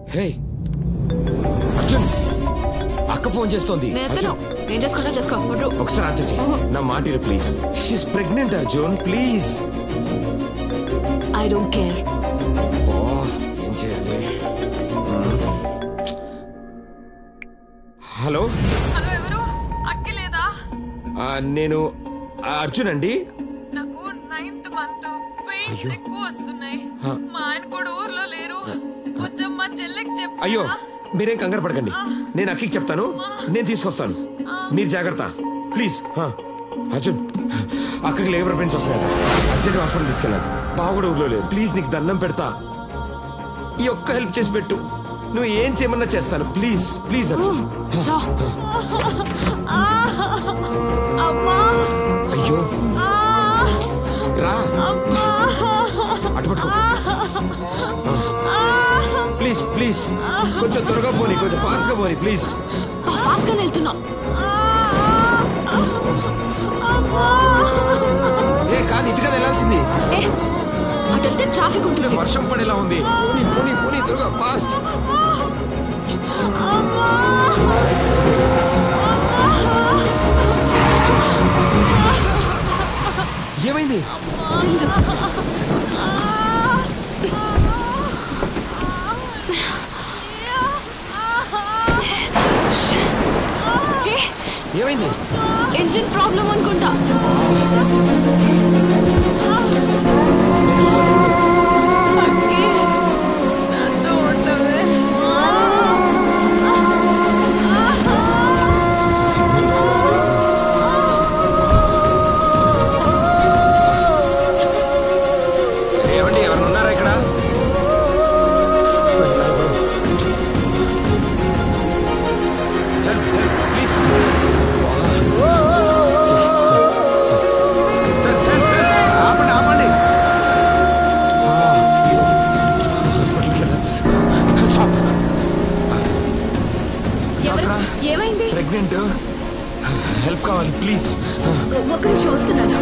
హే అర్జున్ అక్క ఫోన్ చేస్తోంది నేను ఎత్తను అర్జున్, ఏం చేసుకుంటా చేసుకో వడ్రు ఒకసారి ఆన్సర్ చేయి నా మాట please she's pregnant Arjun please I don't care oh ఏం చేయాలి మ్మ్. హలో హలో ఎవరు అక్కి లేదా ఆ, నేను ఆ, అర్జున్ అండి నాకు నైన్త్ మంత్ పెయిన్స్ ఎక్కువ వస్తున్నాయి హ. మా ఆయన కూడా ఊర్లో లేరు కొంచెం మా చెల్లెకి చెప్పు అయ్యో మీరేం కంగారు పడకండి నేను అక్కకి చెప్తాను నేను తీసుకొస్తాను మీరు జాగ్రత్త ప్లీజ్ హా. అర్జున్ అక్కకి లేబర్ పెయిన్స్ వస్తాయి అర్జెంట్ హాస్పిటల్ తీసుకెళ్ళాలి బావ కూడా ఊర్లో లేదు ప్లీజ్ నీకు దండం పెడతా ఈ ఒక్క హెల్ప్ చేసి పెట్టు నువ్వు ఏం చేయమన్నా చేస్తాను ప్లీజ్ ప్లీజ్ అర్జున్ అమ్మా అయ్యో రా అటు పట్టుకో ప్లీజ్ ప్లీజ్ కొంచెం త్వరగా పోనీ కొంచెం ఫాస్ట్ గా పోనీ ప్లీజ్ ఫాస్ట్ గా వెళ్తున్నా ఏ కాదు ఇటు కదా వెళ్ళాల్సింది ఏ అటు వెళ్తే ట్రాఫిక్ ఉంటుంది వర్షం పడేలా ఉంది పోనీ పోనీ పోనీ త్వరగా ఫాస్ట్ ఏమైంది ఏ ఏమైంది ఇంజిన్ ప్రాబ్లం అనుకుంటా అక్కి నాతో ఉండవే ఏమండి ఎవరు ఉన్నారా ఇక్కడ help help please sir help help ఆపండి ఆపండి హాస్పిటల్కి వెళ్ళాలి స్టాప్ ఎవరు ఏమైంది ప్రెగ్నెంట్ హెల్ప్ కావాలి ప్లీజ్ ఒక నిమిషం వస్తున్నాను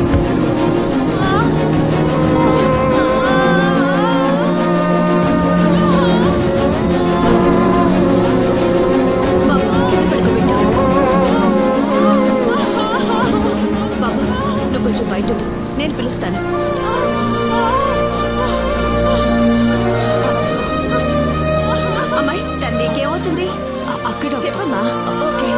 బాబు, కింద పడుకోబెట్టు. బాబు నువ్వు కొంచెం బయట ఉండు. నేను పిలుస్తాను అమ్మాయి తను నీకేమవుతుంది అక్కడ చెప్పమ్మా ఓకే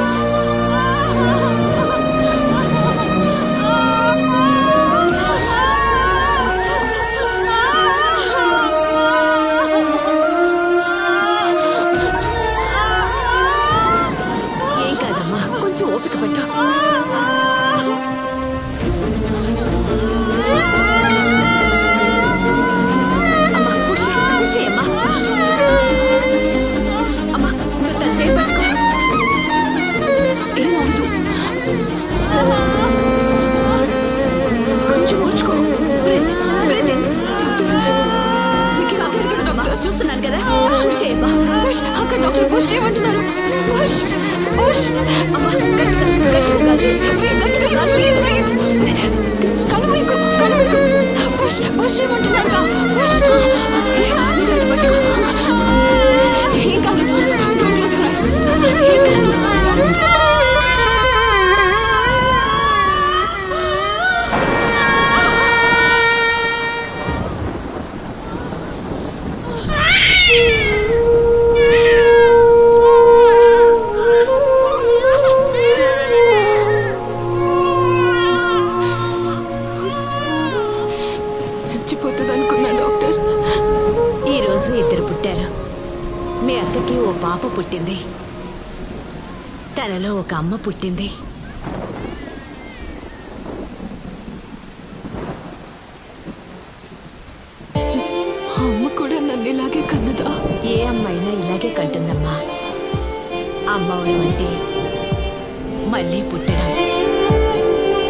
ఏం కాదమ్మా కొంచెం ఓపిక పట్టు అమ్మా పుష్ చేయి, పుష్ చేయి, అమ్మా అమ్మా నువ్వు తన చేయి పట్టుకో ఏమవుతు కొంచెం ఓర్చుకో బ్రెత్ బ్రెత్ ఇన్. నీకు ఇలా తిరగడం డాక్టర్ చూస్తున్నాను కదా పుష్ చేయమ్మా పుష్ అక్కడ డాక్టర్ పుష్ చేయమంటున్నారు పుష్ పుష్ అమ్మా గట్టిగా, గట్టిగా గాలి పీల్చు. ప్లీజ్ గట్టిగా గాలి ప్లీజ్ ప్లీజ్ కళ్ళు మూయకు, కళ్ళు మూయకు. పుష్ పుష్ చేయమంటున్నారుగా పుష్ ఏ, మీరు అది పట్టుకో. ఏం కాదు Don't close your eyes. ఏం కాదు చచ్చిపోతుంది అనుకున్నా డాక్టర్ ఈ రోజు ఇద్దరు పుట్టారు మీ అక్కకి ఓ పాప పుట్టింది తనలో ఒక అమ్మ పుట్టింది మా అమ్మ కూడా నన్ను ఇలాగే కన్నదా ఏ అమ్మైనా ఇలాగే కంటుందమ్మా అమ్మ అవడం అంటే మళ్ళీ పుట్టడం